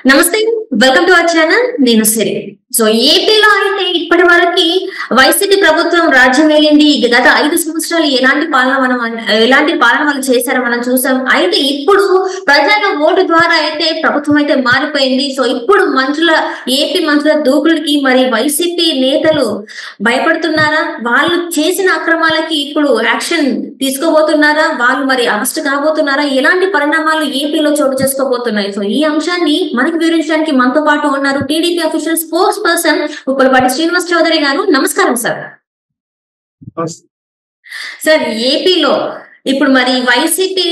నమస్తే welcome to our channel నేను సిరి so ఏపీలో అయితే ఇప్పటి వరకు వైసీపీ ప్రభుత్వం రాజ్యం వెళ్ళింది గత ఐదు సంవత్సరాలు ఎలాంటి పాలన మనం ఎలాంటి పాలన వాళ్ళు చేశారో మనం చూసాం అయితే ఇప్పుడు ప్రజల ఓటు ద్వారా అయితే ప్రభుత్వం అయితే మారిపోయింది సో ఇప్పుడు మంత్రుల ఏపీ మంత్రుల దూకులకి మరి వైసీపీ నేతలు భయపడుతున్నారా వాళ్ళు చేసిన అక్రమాలకి ఇప్పుడు యాక్షన్ తీసుకోబోతున్నారా వాళ్ళు మరి అరెస్ట్ కాబోతున్నారా ఎలాంటి పరిణామాలు ఏపీలో చోటు చేసుకోబోతున్నాయి సో ఈ అంశాన్ని మనకి వివరించడానికి మనతో పాటు ఉన్నారు TDP official sports person Uppalapati Srinivas Chowdary garu నమస్కారం సార్ సార్ ఏపీలో ఇప్పుడు మరి వైసీపీ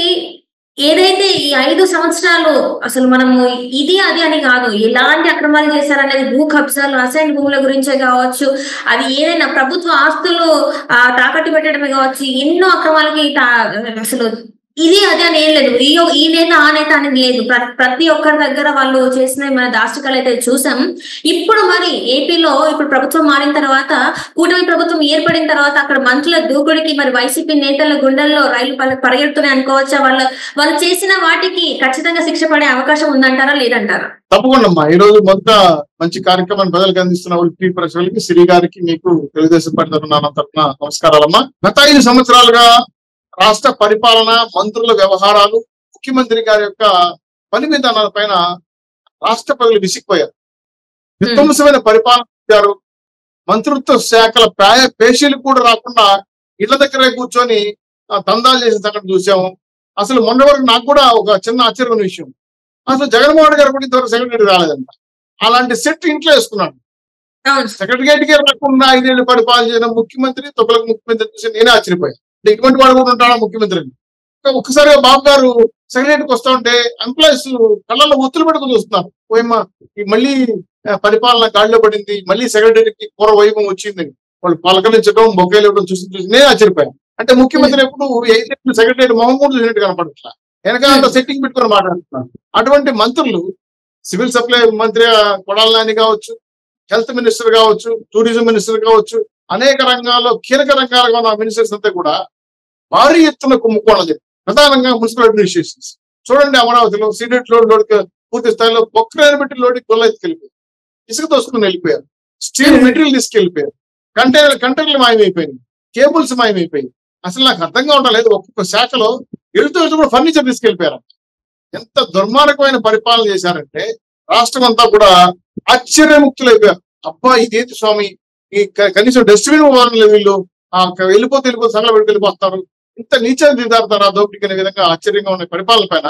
ఏదైతే ఈ ఐదు సంవత్సరాలు అసలు మనము ఇది అది అని కాదు ఎలాంటి అక్రమాలు చేశారనేది భూ కబ్జాలు అసైన్ భూముల గురించే కావచ్చు అది ఏదైనా ప్రభుత్వ ఆస్తులు ఆ, తాకట్టు పెట్టడమే కావచ్చు ఎన్నో అక్రమాలకి తా- అసలు ఇది అది అని ఏం లేదు ఈ ఈ నేత ఆ నేత అనేది లేదు ప్ర- ప్రతి ఒక్కరి దగ్గర వాళ్ళు చేసిన మన దాష్టికాలు అయితే చూసాం ఇప్పుడు మరి ఏపీలో ఇప్పుడు ప్రభుత్వం మారిన తర్వాత కూటమి ప్రభుత్వం ఏర్పడిన తర్వాత అక్కడ మంత్రుల దూకుడికి మరి వైసీపీ నేతల గుండెల్లో రైలు పల- పరిగెడుతున్నాయి అనుకోవచ్చా వాళ్ళ వాళ్ళు చేసిన వాటికి ఖచ్చితంగా శిక్ష పడే అవకాశం ఉందంటారా లేదంటారా తప్పకుండా అమ్మా ఈ రోజు మొదట మంచి కార్యక్రమాన్ని ప్రజలకు అందిస్తున్న ఉల్పి ప్రజలకి శ్రీ గారికి మీకు తెలుగుదేశం పార్టీ తరఫున నా తరఫున నమస్కారాలమ్మా గత ఐదు సంవత్సరాలుగా రాష్ట్ర పరిపాలన మంత్రుల వ్యవహారాలు ముఖ్యమంత్రి గారి యొక్క పని విధానాల పైన రాష్ట్ర ప్రజలు విసిగిపోయారు విధ్వంసమైన పరిపాలన చేశారు మంత్రిత్వ శాఖల ప్రాయ పేషీలు కూడా రాకుండా ఇళ్ల దగ్గరే కూర్చొని ఆ, దందాలు చేసిన సంగతి చూసాము అసలు మొన్న వరకు నాకు కూడా ఒక చిన్న ఆశ్చర్యమైన విషయం అసలు జగన్మోహన్ గారు కూడా ఇంతవరకు సెక్రటరీ రాలేదంట అలాంటి సెట్ ఇంట్లో వేసుకున్నాడు అవును సెక్రటరియట్ గా రాకుండా ఐదేళ్లు పరిపాలించిన ముఖ్యమంత్రి తొక్కలకు ముఖ్యమంత్రి చూసి నేనే ఆశ్చర్యపోయాను అంటే ఇటువంటి వాడు కూడా ఉంటాడా ముఖ్యమంత్రి అని. ఇంకా ఒక్కసారిగా బాబు గారు సెక్రటరీకి వస్తా ఉంటే ఎంప్లాయీస్ కళ్ళల్లో ఒత్తులు పెట్టుకుని చూస్తున్నారు ఓయమ్మ ఈ మళ్ళీ ఆ, పరిపాలన గాడిలో పడింది మళ్ళీ సెక్రటరీకి పూర్వ వైభవం వచ్చింది వాళ్ళు పలకరించడం బొగ్గలు ఇవ్వడం చూసి చూసి నేను ఆశ్చర్యపోయాను అంటే ముఖ్యమంత్రి ఎప్పుడు ఐదేళ్ళు సెక్రటరీ మొహం కూడా చూసినట్టు కనపడట్లా వెనకాల అంత సెట్టింగ్ పెట్టుకొని మాట్లాడుతున్నారు అటువంటి మంత్రులు సివిల్ సప్లై మంత్రి కొడాల నాని కావచ్చు హెల్త్ మినిస్టర్ కావచ్చు టూరిజం మినిస్టర్ కావచ్చు అనేక రంగాల్లో కీలక రంగాలుగా ఉన్న మినిస్టర్స్ అంతా కూడా భారీ ఎత్తున కుంభకోణం జరిగింది ప్రధానంగా మున్సిపల్ అడ్మినిస్ట్రేషన్స్ చూడండి అమరావతిలో సీడెట్ లోడ్ లోడ్ పూర్తి స్థాయిలో బొక్కరైన పెట్టి లోడ్ గొల్ల ఎత్తుకెళ్ళిపోయారు ఇసుక తోసుకుని వెళ్ళిపోయారు స్టీల్ మెటీరియల్ తీసుకెళ్ళిపోయారు కంటైనర్ కంటైనర్లు మాయమైపోయినాయి కేబుల్స్ మాయమైపోయాయి అసలు నాకు అర్థంగా ఉండలేదు ఒక్కొక్క శాఖలో వెళ్తూ వెళ్తూ కూడా ఫర్నిచర్ తీసుకెళ్ళిపోయారు ఎంత దుర్మార్గమైన పరిపాలన చేశారంటే రాష్ట్రం అంతా కూడా ఆశ్చర్యముక్తులైపోయారు అబ్బా ఇదేంటి స్వామి ఈ క- కనీసం డస్ట్బిన్ లేదు వీళ్ళు ఆ క- వెళ్ళిపోతే వెళ్ళిపోతే సంగల పెట్టి వెళ్ళిపోతారు ఇంత నీచం దిదారుతారు ఆ దోపిడికి అనే విధంగా ఆశ్చర్యంగా ఉన్న పరిపాలన పైన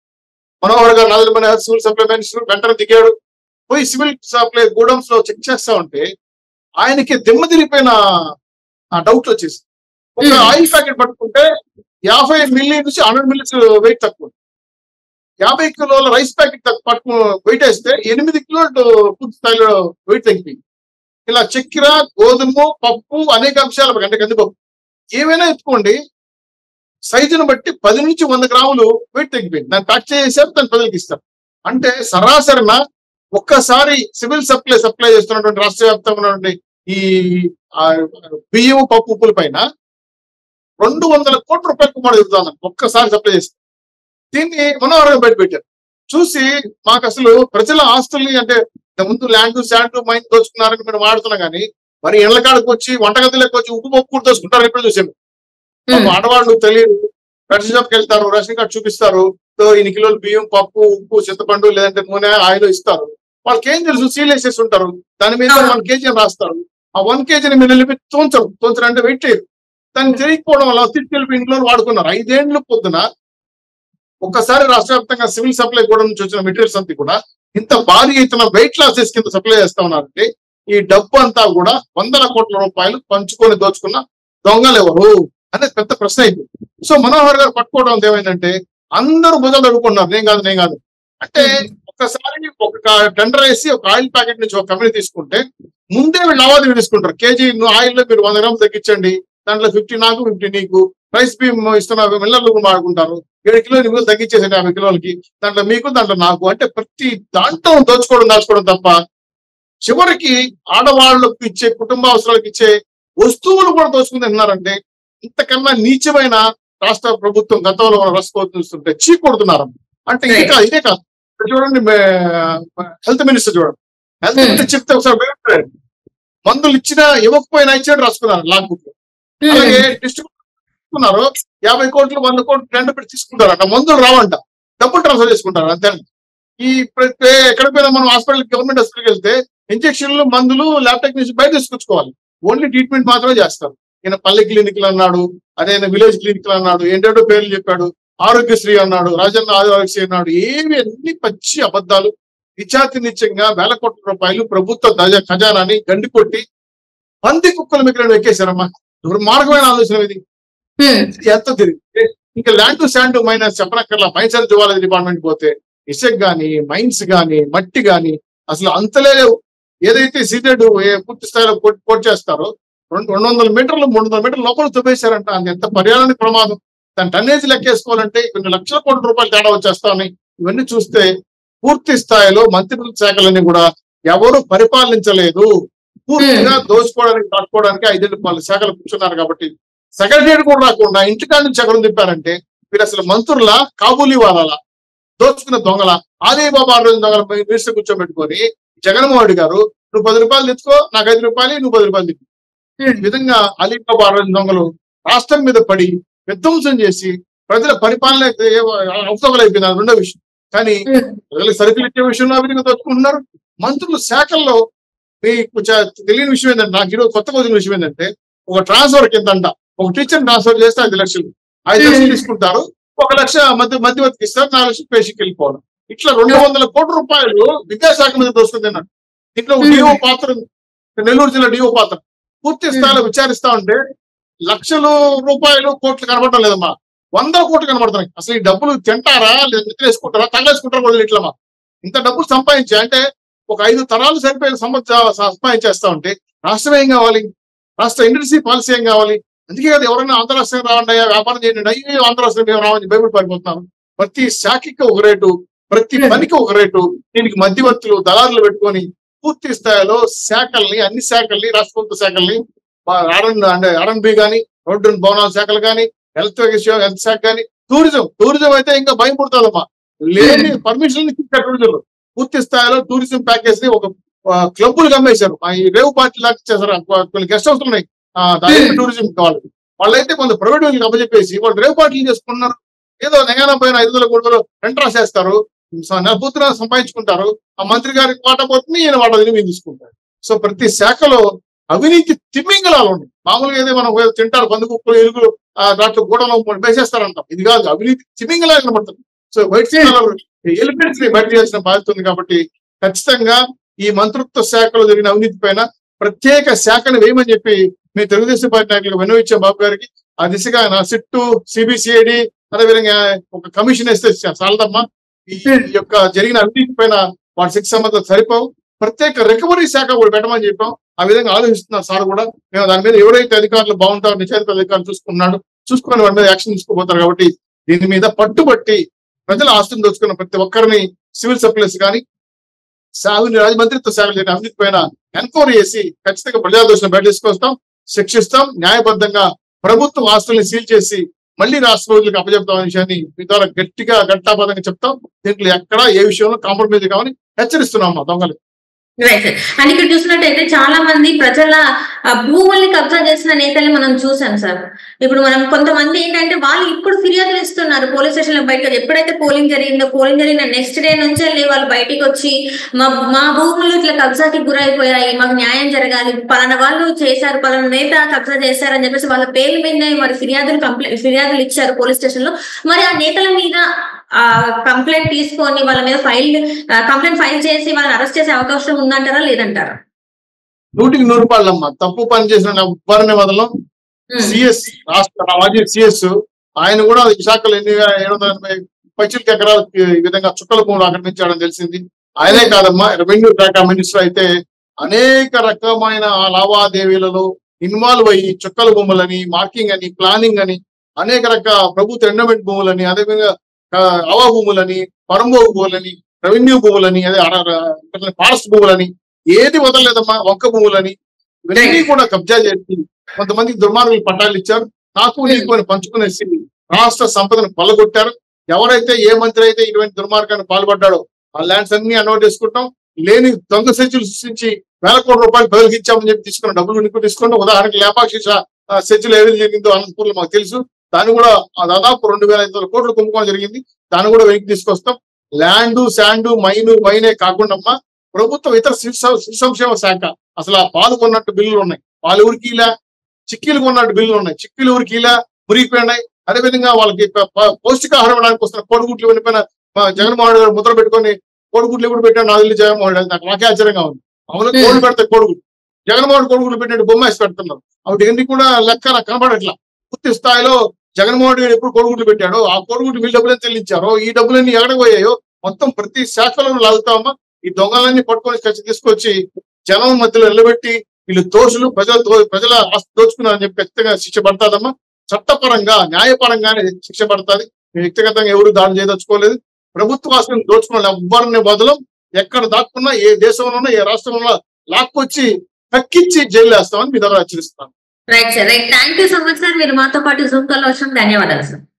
మనోహర్ గారు నాదలమైన సివిల్ సప్లై మినిస్టర్ వెంటనే దిగాడు పోయి సివిల్ సప్లై గూడౌన్స్ లో చెక్ చేస్తా ఉంటే ఆయనకి దిమ్మ తిరిగిపోయిన ఆ డౌట్ వచ్చేసి ఒక Hmm. ఆయిల్ ప్యాకెట్ పట్టుకుంటే యాభై మిల్లీ నుంచి హండ్రెడ్ మిల్లీస్ వెయిట్ తక్కువ యాభై కిలోల రైస్ ప్యాకెట్ తక్కువ పట్టుకు వెయిట్ వేస్తే ఎనిమిది కిలోలు పూర్తి స్థాయిలో వెయిట్ తగ్గిపోయింది ఇలా చక్కెర గోధుమ పప్పు అనేక అంశాలు అంటే కందిపప్పు ఏమైనా ఎత్తుకోండి సైజును బట్టి పది నుంచి వంద గ్రాములు వెయిట్ తగ్గిపోయింది దాన్ని ప్యాక్ చేసేసారు దాన్ని ప్రజలకు ఇస్తారు అంటే సరాసరిన ఒక్కసారి సివిల్ సప్లై సప్లై చేస్తున్నటువంటి రాష్ట్ర వ్యాప్తంగా ఉన్నటువంటి ఈ ఆ, బియ్యం పప్పు ఉప్పుల పైన రెండు వందల కోట్ల రూపాయలు కుమారు ఎదుగుతుంది ఒక్కసారి సప్లై చేస్తే దీన్ని మనోహరంగా బయట పెట్టారు చూసి మాకు అసలు ప్రజల ఆస్తుల్ని అంటే ఇంతకు ముందు ల్యాండ్ శాండ్ మైన్ దోచుకున్నారని మేము వాడుతున్నాం కానీ మరి ఇళ్ల కాడకు వచ్చి వంటగదిలోకి వచ్చి ఉప్పు పప్పు కూడా దోచుకుంటారు ఇప్పుడు చూసాము పాపం ఆడవాళ్ళు తెలియదు రేషన్ షాప్కి వెళ్తారు రేషన్ కార్డు చూపిస్తారు సో ఇన్ని కిలోలు బియ్యం పప్పు ఉప్పు చింతపండు లేదంటే నూనె ఆయిల్ ఇస్తారు వాళ్ళకి ఏం తెలుసు సీల్ వేసేసి ఉంటారు దాని మీద అవును. వన్ కేజీ అని రాస్తారు ఆ వన్ కేజీని మీరు వెళ్ళి తోంచరు తోంచరు అంటే వెయిట్ చేయరు దాన్ని తెలియకపోవడం వల్ల తీసుకెళ్ళి ఇంట్లో వాడుకున్నారు ఐదేండ్ల పొద్దున ఒక్కసారి రాష్ట్ర వ్యాప్తంగా సివిల్ సప్లై కూడా నుంచి వచ్చిన మెటీరియల్స్ అంతా కూడా ఇంత భారీ ఎత్తున వెయిట్ లాసెస్ కింద సప్లై చేస్తా ఉన్నారంటే ఈ డబ్బు అంతా కూడా వందల కోట్ల రూపాయలు పంచుకొని దోచుకున్న దొంగలు ఎవరు అనేది పెద్ద ప్రశ్న అయింది సో మనోహర్ గారు పట్టుకోవడం వల్ల ఏమైందంటే అందరూ భుజాలు అడుగుకున్నారు నేను కాదు నేను కాదు అంటే ఒక్కసారి ఒక టెండర్ వేసి ఒక ఆయిల్ ప్యాకెట్ నుంచి ఒక కంపెనీ తీసుకుంటే ముందే వీళ్ళు లావాదేవీ తీసుకుంటారు కేజీ ఆయిల్ లో మీరు వంద గ్రాములు తగ్గించండి దాంట్లో ఫిఫ్టీ నాకు ఫిఫ్టీ నీకు రైస్ బీమ్ ఇస్తున్న మిల్లర్లు కూడా వాడుకుంటారు ఏడు కిలో నిధులు తగ్గించేసండి యాభై కిలోలకి దాంట్లో మీకు దాంట్లో నాకు అంటే ప్రతి దాంట్లో దోచుకోవడం దాచుకోవడం తప్ప చివరికి ఆడవాళ్ళకు ఇచ్చే కుటుంబ అవసరాలకు ఇచ్చే వస్తువులు కూడా దోచుకుని తిన్నారంటే ఇంతకన్నా నీచమైన రాష్ట్ర ప్రభుత్వం గతంలో మనం రసుకోతుంటే చీ కొడుతున్నారు అంటే ఇదే కాదు ఇదే కాదు చూడండి హెల్త్ మినిస్టర్ చూడండి హెల్త్ Hmm. మినిస్టర్ చెప్తే ఒకసారి భయపడారు. మందులు ఇచ్చినా ఇవ్వకపోయినా ఇచ్చాడు రాసుకున్నారు లాగ్ బుక్ అలాగే డిస్ట్రిబ్యూటర్ యాభై కోట్లు వంద కోట్లు టెండర్ పెట్టి తీసుకుంటారట మందులు రావంట డబ్బులు ట్రాన్స్ఫర్ చేసుకుంటారు అంతే ఈ ప్రతి ఎక్కడ పోయినా మనం హాస్పిటల్ గవర్నమెంట్ హాస్పిటల్కి వెళ్తే ఇంజక్షన్లు మందులు ల్యాప్టాప్ నుంచి బయట తీసుకొచ్చుకోవాలి ఓన్లీ ట్రీట్మెంట్ మాత్రమే చేస్తారు ఈయన పల్లె క్లినిక్లు అన్నాడు అదే విలేజ్ క్లినిక్లు అన్నాడు ఏంటంటో పేర్లు చెప్పాడు ఆరోగ్యశ్రీ అన్నాడు రాజన్న ఆరోగ్యశ్రీ అన్నాడు ఏవి అన్ని పచ్చి అబద్ధాలు నిత్యాతి నిత్యంగా వేల కోట్ల రూపాయలు ప్రభుత్వ దజ ఖజానాని గండి కొట్టి పంది కుక్కల మిగిలిన ఎక్కేశారమ్మా దుర్మార్గమైన ఆలోచన ఇది ఎంత తిరిగి ఇంకా ల్యాండ్ టు శాండ్ మైనస్ చెప్పనక్కర్లా మైన్స్ అండ్ జువాలజీ డిపార్ట్మెంట్ పోతే ఇసుక్ గాని మైన్స్ గాని మట్టి గాని అసలు అంతలే లేవు ఏదైతే సీటెడ్ పూర్తి స్థాయిలో కోట్ కోట్ చేస్తారో రెండు రెండు వందల మీటర్లు మూడు వందల మీటర్ల లోపల తుపేశారంట అది ఎంత పర్యావరణ ప్రమాదం దాని టన్నేజ్ లెక్కేసుకోవాలంటే కొన్ని లక్షల కోట్ల రూపాయలు తేడా వచ్చేస్తా ఉన్నాయి ఇవన్నీ చూస్తే పూర్తి స్థాయిలో మంత్రిత్వ శాఖలన్నీ కూడా ఎవరు పరిపాలించలేదు పూర్తిగా దోచుకోవడానికి దాచుకోవడానికి ఐదేళ్ళు పాలు శాఖలు కూర్చున్నారు కాబట్టి సెక్రటరీ కూడా రాకుండా ఇంటికాడ నుంచి ఎక్కడ తిప్పారంటే వీరు అసలు మంత్రుల కాబూలీ వాళ్ళ దోచుకున్న దొంగల ఆలయ బాబా ఆ రోజు దొంగల మినిస్టర్ కూర్చోబెట్టుకొని జగన్మోహన్ రెడ్డి గారు నువ్వు పది రూపాయలు తెచ్చుకో నాకు ఐదు రూపాయలు నువ్వు పది రూపాయలు తెచ్చు ఈ విధంగా అలీబాబా ఆ రోజు దొంగలు రాష్ట్రం మీద పడి విధ్వంసం చేసి ప్రజల పరిపాలన అవసరమైపోయింది అది రెండో విషయం కానీ ప్రజలకు సరుకులు ఇచ్చే విషయంలో అవినీతి దోచుకుంటున్నారు మంత్రులు శాఖల్లో మీకు చ- తెలియని విషయం ఏంటంటే నాకు ఈరోజు కొత్త వచ్చిన విషయం ఏంటంటే ఒక ట్రాన్స్ఫర్ కిందంట ఒక టీచర్ ట్రాన్స్ఫర్ చేస్తే ఐదు లక్షలు ఐదు Hmm. లక్షలు తీసుకుంటారు ఒక లక్ష మధ్య మధ్యవర్తికి ఇస్తారు నాలుగు లక్షలు పేషికి వెళ్ళిపోవడం ఇట్లా రెండు వందల కోట్ల రూపాయలు విద్యాశాఖ మీద దోసుకుంది అన్నాడు దీంట్లో Hmm. డిఓ పాత్ర ఉంది. నెల్లూరు జిల్లా డిఓ పాత్ర పూర్తి స్థాయిలో విచారిస్తా ఉంటే లక్షలు రూపాయలు కోట్లు కనబడటం లేదమ్మా వందల కోట్లు కనబడుతున్నాయి అసలు ఈ డబ్బులు తింటారా లేదా నెత్తిన వేసుకుంటారా తగలేసుకుంటారా కూడా ఇట్లమ్మా ఇంత డబ్బులు సంపాదించి అంటే ఒక ఐదు తరాలు సరిపోయిన సంవత్సరం సంపాదించేస్తా ఉంటే రాష్ట్రం ఏం కావాలి రాష్ట్ర ఇండస్ట్రీ పాలసీ ఏం కావాలి అందుకే కదా ఎవరైనా ఆంధ్రరాష్ట్రం రావండి అయ్యా వ్యాపారం చేయండి అయ్యో ఆంధ్రరాష్ట్రం మేము రావని బైబిల్ పడిపోతున్నాం ప్రతి శాఖకి ఒక రేటు ప్రతి Hmm. పనికి ఒక రేటు దీనికి మధ్యవర్తులు దళారులు పెట్టుకొని పూర్తి స్థాయిలో శాఖల్ని అన్ని శాఖల్ని రాష్ట్ర ప్రభుత్వ శాఖల్ని ఆర్ఎన్ అంటే ఆర్ఎన్బి కానీ రోడ్డు భవనాల శాఖలు కానీ హెల్త్ హెల్త్ శాఖ కానీ టూరిజం టూరిజం అయితే ఇంకా భయం పుడుతుందమ్మా లేని పర్మిషన్ టూరిజం పూర్తి స్థాయిలో టూరిజం ప్యాకేజ్ ని ఒక క్లబ్బులు అమ్మేశారు ఆ ఈ రేవు పార్టీ లాగా చేశారు ఆ కొన్ని గెస్ట్ హౌస్ ఉన్నాయి ఆ, దానికి టూరిజం కావాలి వాళ్ళైతే కొంత ప్రైవేట్ వాళ్ళకి అప్పచెప్పేసి వాళ్ళు రేవు పార్టీలు చేసుకున్నారు ఏదో నెగాన పైన ఐదు వందల కోట్లు రెంట్ రాసేస్తారు పూర్తిగా సంపాదించుకుంటారు ఆ మంత్రి గారికి వాటా పోతుంది ఈయన వాటా తిని మీరు తీసుకుంటారు సో ప్రతి శాఖలో అవినీతి తిమ్మింగలాలు ఉన్నాయి మామూలుగా ఏదో మనం ఏదో తింటారు పందుకుక్కలు ఎలుగులు ఆ దాంట్లో గూడలో వేసేస్తారంటాం ఇది కాదు అవినీతి తిమ్మింగలా కనబడుతుంది సో వైట్ ఎలిమెంట్స్ ని బయట చేయాల్సిన బాధ్యత ఉంది కాబట్టి ఖచ్చితంగా ఈ మంత్రిత్వ శాఖలో జరిగిన అవినీతి పైన ప్రత్యేక శాఖను వేయమని చెప్పి మీ తెలుగుదేశం పార్టీ నాయకులకు విన్నవించాం బాబు గారికి ఆ దిశగా నా సిట్టు సిబిసిఐడి అదేవిధంగా ఒక కమిషన్ వేస్తే చాలదమ్మా ఈ యొక్క జరిగిన అవినీతి పైన వాటి శిక్ష సంబంధం సరిపోవు ప్రత్యేక రికవరీ శాఖ కూడా పెట్టమని చెప్పాం ఆ విధంగా ఆలోచిస్తున్నారు సార్ కూడా మేము దాని మీద ఎవరైతే అధికారులు బాగుంటారో నిజాయితీ అధికారులు చూసుకున్నాడు చూసుకొని వాడి మీద యాక్షన్ తీసుకోబోతారు కాబట్టి దీని మీద పట్టుబట్టి ప్రజల ఆస్తిని దోచుకున్న ప్రతి ఒక్కరిని సివిల్ సప్లైస్ కానీ సాగుని రాజమంత్రిత్వ శాఖలు జరిగిన అవినీతి పైన ఎన్క్వైరీ చేసి ఖచ్చితంగా ప్రజాదోషణ బయట తీసుకొస్తాం శిక్షిస్తాం న్యాయబద్ధంగా ప్రభుత్వం ఆస్తుల్ని సీల్ చేసి మళ్ళీ రాష్ట్ర ప్రజలకు అప్పచెప్తాం అనే విషయాన్ని మీ ద్వారా గట్టిగా గట్టాపదంగా చెప్తాం దీంట్లో ఎక్కడ ఏ విషయంలో కాంప్రమైజ్ కావని హెచ్చరిస్తున్నాం మా దొంగలు రైట్ అండ్ ఇక్కడ చూసినట్టయితే చాలా మంది ప్రజల ఆ, భూముల్ని కబ్జా చేసిన నేతల్ని మనం చూసాం సార్ ఇప్పుడు మనం కొంతమంది ఏంటంటే వాళ్ళు ఇప్పుడు ఫిర్యాదులు ఇస్తున్నారు పోలీస్ స్టేషన్ లో బయటకు ఎప్పుడైతే పోలింగ్ జరిగిందో పోలింగ్ జరిగిన నెక్స్ట్ డే నుంచి వెళ్ళి వాళ్ళు బయటికి వచ్చి మా మా భూములు ఇట్లా కబ్జాకి గురైపోయాయి మాకు న్యాయం జరగాలి పలానా వాళ్ళు చేశారు పలానా నేత కబ్జా చేశారని చెప్పేసి వాళ్ళ పేర్ల మీద మరి ఫిర్యాదులు కంప్లైంట్ ఫిర్యాదులు ఇచ్చారు పోలీస్ స్టేషన్ లో మరి ఆ నేతల మీద ఆ కంప్లైంట్ తీసుకొని వాళ్ళ మీద ఫైల్ కంప్లైంట్ ఫైల్ చేసి వాళ్ళని అరెస్ట్ చేసే అవకాశం ఉందంటారా లేదంటారా నూటికి నూరు రూపాయలు అమ్మ తప్పు పని చేసిన ఉపారణ వదలం ఉమ్, సిఎస్ రాష్ట్ర మాజీ సిఎస్ ఆయన కూడా విశాఖలో ఎన్ని వేల ఏడు వందల ఎనభై పచ్చిలకి ఎకరాలకి ఈ విధంగా చుక్కల భూములు ఆక్రమించాడని తెలిసింది ఆయనే కాదమ్మా రెవెన్యూ శాఖ మినిస్టర్ అయితే అనేక రకమైన ఆ లావాదేవీలలో ఇన్వాల్వ్ అయ్యి చుక్కల భూములని మార్కింగ్ అని ప్లానింగ్ అని అనేక రకాల ప్రభుత్వ ఎండోమెంట్ భూములని అదేవిధంగా ఆ, ఆవా భూములని పరంభోగు భూములని రెవెన్యూ భూములని అదే ఫారెస్ట్ భూములని ఏది వదలలేదమ్మా ఒక్క భూములని ఇవన్నీ కూడా కబ్జా చేసి కొంతమందికి దుర్మార్గులు పట్టాలు ఇచ్చారు నాకు నీకు అని పంచుకునేసి రాష్ట్ర సంపదను కొల్లగొట్టారు ఎవరైతే ఏ మంత్రి అయితే ఇటువంటి దుర్మార్గాన్ని పాల్పడ్డాడో ఆ ల్యాండ్స్ అన్ని అన్వర్ చేసుకుంటాం లేని దొంగ సెచ్చులు సృష్టించి వేల కోట్ల రూపాయలు ప్రజలకు ఇచ్చామని చెప్పి తీసుకున్న డబ్బులు ఇంకో తీసుకుంటాం ఉదాహరణకి లేపాక్షి సెచ్చులు ఏది జరిగిందో అనంతపూర్లో మాకు తెలుసు దాన్ని కూడా ఆ దాదాపు రెండు వేల ఐదు వందల కోట్లు కుంభకోణం జరిగింది దాన్ని కూడా వెనక్కి తీసుకొస్తాం ల్యాండ్ శాండ్ మైను మైనే కాకుండా అమ్మా, ప్రభుత్వం ఇతర శిశు సం- శిశు సంక్షేమ శాఖ అసలు ఆ పాలు కొన్నట్టు బిల్లులు ఉన్నాయి పాలు ఊరికి ఇలా చిక్కీలు కొన్నట్టు బిల్లులు ఉన్నాయి చిక్కీలు ఊరికి ఇలా మురిగిపోయినాయి అదేవిధంగా వాళ్ళకి ప- ప- పౌష్టికాహారం ఇవ్వడానికి వస్తున్న కోడిగుడ్లు వెళ్ళిపోయిన మా జగన్మోహన్ రెడ్డి గారు ముద్ర పెట్టుకొని కోడిగుడ్లు ఎప్పుడు పెట్టాడు నాకు తెలియదు జగన్మోహన్ రెడ్డి నాకు నాకే ఆశ్చర్యంగా ఉంది అవును కోడి పెడతాయి కోడిగుడ్లు జగన్మోహన్ కోడిగుడ్లు పెట్టినట్టు బొమ్మ వేసి పెడుతున్నారు అవి ఎన్ని కూడా లెక్క నాకు కనబడట్లా పూర్తి స్థాయిలో జగన్మోహన్ రెడ్డి ఎప్పుడు కోడిగుడ్లు పెట్టాడో ఆ కోడిగుడ్లు వీళ్ళు డబ్బులని చెల్లించారో ఈ డబ్బులన్నీ ఎక్కడికి పోయాయో మొత్తం ప్రతి శాఖలో లాగుతామా ఈ దొంగలన్నీ పట్టుకొని ఖర్చు తీసుకొచ్చి జనం మధ్యలో నిలబెట్టి వీళ్ళు దోషులు ప్రజల దో- ప్రజల ఆస్తి దోచుకున్నారని చెప్పి ఖచ్చితంగా శిక్ష పడతాదమ్మా చట్టపరంగా న్యాయపరంగానే శిక్ష పడుతుంది వ్యక్తిగతంగా ఎవరు దాడి చేయదలుచుకోలేదు ప్రభుత్వ ఆస్తులను దోచుకున్న వాళ్ళు ఎవ్వరిని బదులు ఎక్కడ దాక్కున్నా ఏ దేశంలోనో ఏ రాష్ట్రంలో లాక్కొచ్చి కక్కిచ్చి జైలు వేస్తామని మీ దగ్గర హెచ్చరిస్తాను right sir right thank you so much sir మీరు మాతో పాటు జూమ్ కాల్ వచ్చిన ధన్యవాదాలు సార్